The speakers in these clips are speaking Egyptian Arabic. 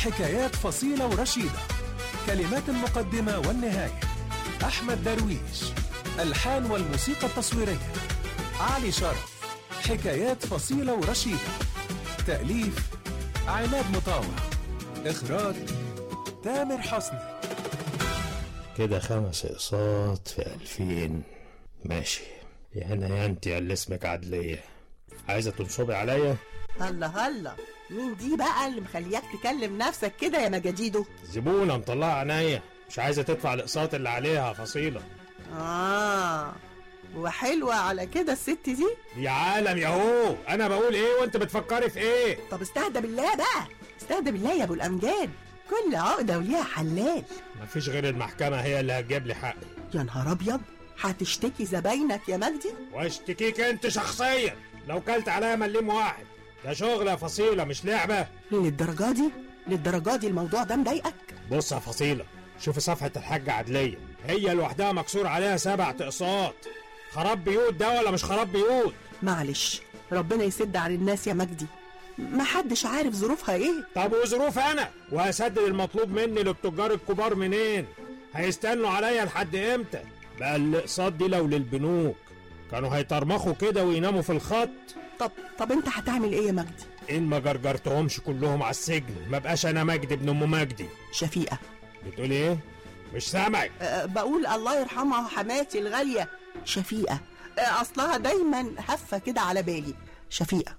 حكايات فصيلة ورشيدة كلمات المقدمة والنهاية أحمد درويش الحان والموسيقى التصويرية علي شرف حكايات فصيلة ورشيدة تأليف عماد مطاوع إخراج تامر حسني كده خمس اقساط في ألفين ماشي يا هنا يا انت يا اللي اسمك عدلية عايزة تنصبي عليا هلا هلا مين دي بقى اللي مخلياك تكلم نفسك كده يا مجاديدو زبونة مطلعة عينيا مش عايزة تدفع الاقساط اللي عليها فصيلة اه وحلوة على كده الست دي يا عالم يا هو انا بقول ايه وانت بتفكري في ايه طب استهدى بالله بقى استهدى بالله يا ابو الامجاد كل عقدة وليها حلال مفيش غير المحكمة هي اللي هتجيب لي حقي يا نهار ابيض هتشتكي زباينك يا مجدي واشتكيك انت شخصيا لو كلت عليا مليم واحد ده شغل يا فصيلة مش لعبة للدرجة دي للدرجة دي الموضوع ده مضايقك بص يا فصيلة شوفي صفحة الحاجة عدلية هي لوحدها مكسور عليها سبع اقساط خراب بيوت ده ولا مش خراب بيوت معلش ربنا يسد على الناس يا مجدي محدش عارف ظروفها ايه طب وظروف انا وهسدد المطلوب مني للتجار الكبار منين هيستنوا عليا لحد امتى بقى الاقساط دي لو للبنوك كانوا هيطرمخوا كده ويناموا في الخط طب طب انت هتعمل ايه يا مجدي ان ما جرجرتهمش كلهم على السجن ما بقاش انا مجدي ابن ام مجدي شفيقة بتقولي ايه مش سامعك أه بقول الله يرحمها حماتي الغالية شفيقة أه اصلها دايما هفة كده على بالي شفيقة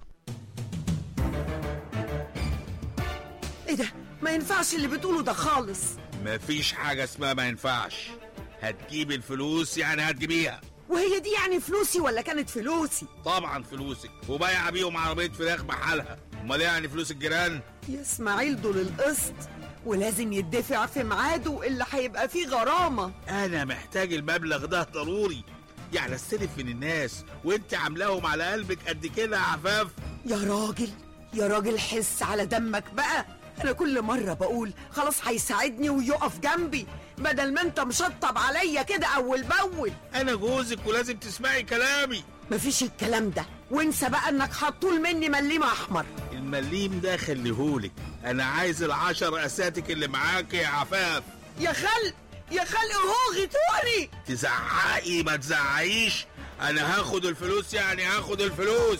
ايه ده ما ينفعش اللي بتقوله ده خالص مفيش حاجة اسمها ما ينفعش هتجيب الفلوس يعني هتجيبيها وهي دي يعني فلوسي ولا كانت فلوسي طبعا فلوسك وبايعة بيهم عربية فراخ بحالها امال إيه يعني فلوس الجيران يا اسماعيل دول القسط ولازم يدفع في ميعاده اللي هيبقى فيه غرامة انا محتاج المبلغ ده ضروري يعني استلف من الناس وانت عاملاهم على قلبك قد كده يا عفاف يا راجل يا راجل حس على دمك بقى انا كل مرة بقول خلاص هيساعدني ويقف جنبي بدل ما انت مشطب عليا كده اول باول انا جوزك ولازم تسمعي كلامي مفيش الكلام ده وانسى بقى انك هتطول مني مليم احمر المليم ده خليهولك انا عايز العشر اساتك اللي معاك يا عفاف يا خل يا خل هو غيتوني تزعقي ما تزعقيش انا هاخد الفلوس يعني هاخد الفلوس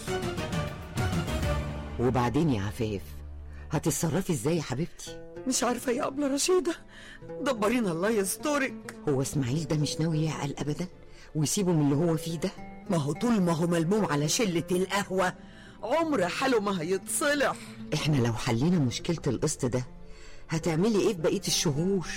وبعدين يا عفاف هتتصرفي ازاي يا حبيبتي مش عارفة يا أبلة رشيدة دبرين الله يسترك هو اسماعيل ده مش ناوي يعقل ابدا ويسيبه من اللي هو فيه ده ما هو طول ما هو ملموم على شلة القهوة عمر حاله ما هيتصلح احنا لو حلينا مشكلة القسط ده هتعملي ايه في بقية الشهور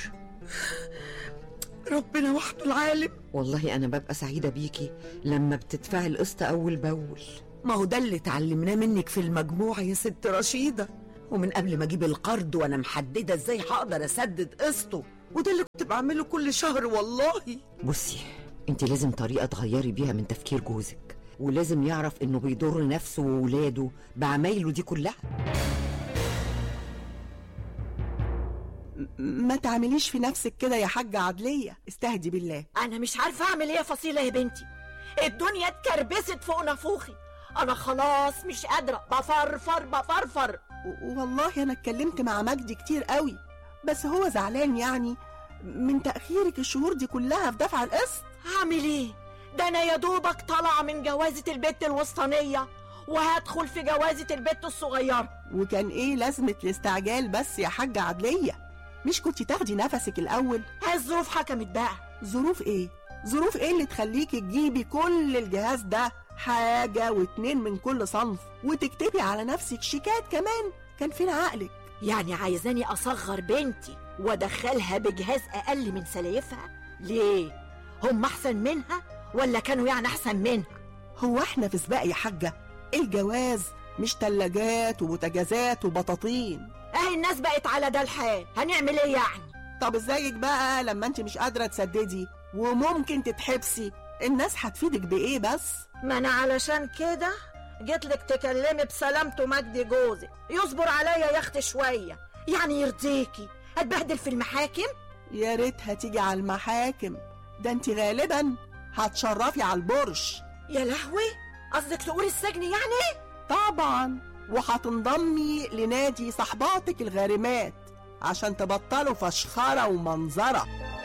ربنا وحده العالم والله انا ببقى سعيدة بيكي لما بتدفعي القسط اول باول ما هو ده اللي اتعلمناه منك في المجموعة يا ست رشيدة ومن قبل ما اجيب القرض وانا محددة ازاي هقدر اسدد قسطه وده اللي كنت بعمله كل شهر والله بصي انت لازم طريقة تغيري بيها من تفكير جوزك ولازم يعرف انه بيضر نفسه وولاده بعمايله دي كلها ما تعمليش في نفسك كده يا حاجة عدلية استهدي بالله انا مش عارفه اعمل ايه يا فصيله يا بنتي الدنيا اتكربست فوق نافوخي انا خلاص مش قادره بفرفر بفرفر و- والله انا اتكلمت مع مجدي كتير قوي بس هو زعلان يعني من تأخيرك الشهور دي كلها في دفع القسط هعمل ايه ده انا يا دوبك طالعه من جوازه البت الوسطانيه وهدخل في جوازه البت الصغيره وكان ايه لازمة الاستعجال بس يا حاجة عدلية مش كنتي تاخدي نفسك الأول الظروف حكمت بقى ظروف ايه ظروف ايه اللي تخليكي تجيبي كل الجهاز ده حاجة واتنين من كل صنف وتكتبي على نفسك شيكات كمان كان فين عقلك يعني عايزاني اصغر بنتي وادخلها بجهاز اقل من سلايفها ليه هم احسن منها ولا كانوا يعني احسن منها هو احنا في سباق يا حاجة الجواز مش تلاجات وبوتاجازات وبطاطين اهي الناس بقت على ده الحال هنعمل ايه يعني طب ازيك بقى لما انت مش قادرة تسددي وممكن تتحبسي الناس هتفيدك بايه بس ما انا علشان كده جيت لك تكلمي بسلامته مجدي جوزي يصبر عليا يا اختي شويه يعني يرضيكي اتبهدل في المحاكم يا ريتها تيجي على المحاكم ده انت غالبا هتشرفي على البرش يا لهوي قصدك تقولي السجن يعني طبعا وهتنضمي لنادي صحباتك الغارمات عشان تبطلوا فشخرة ومنظرة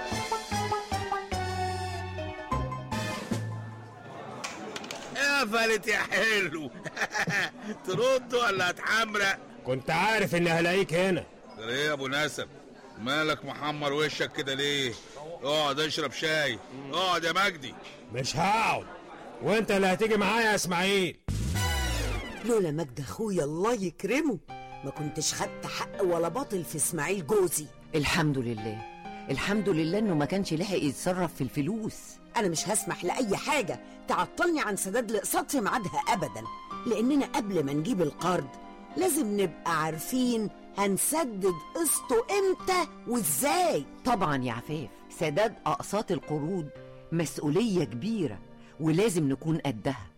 قفلت يا حلو ترد ولا هتحمرق كنت عارف اني هلاقيك هنا ده ايه يا ابو نسب مالك محمر وشك كده ليه اقعد اشرب شاي اقعد يا مجدي مش هقعد وانت اللي هتيجي معايا يا اسماعيل لولا مجد اخويا الله يكرمه ما كنتش خدت حق ولا باطل في اسماعيل جوزي الحمد لله الحمد لله انه ما كانش لحق يتصرف في الفلوس انا مش هسمح لاي حاجه تعطلني عن سداد الاقساط في ميعادها ابدا لاننا قبل ما نجيب القرض لازم نبقى عارفين هنسدد قسطه امتى وازاي طبعا يا عفاف سداد اقساط القروض مسؤوليه كبيره ولازم نكون قدها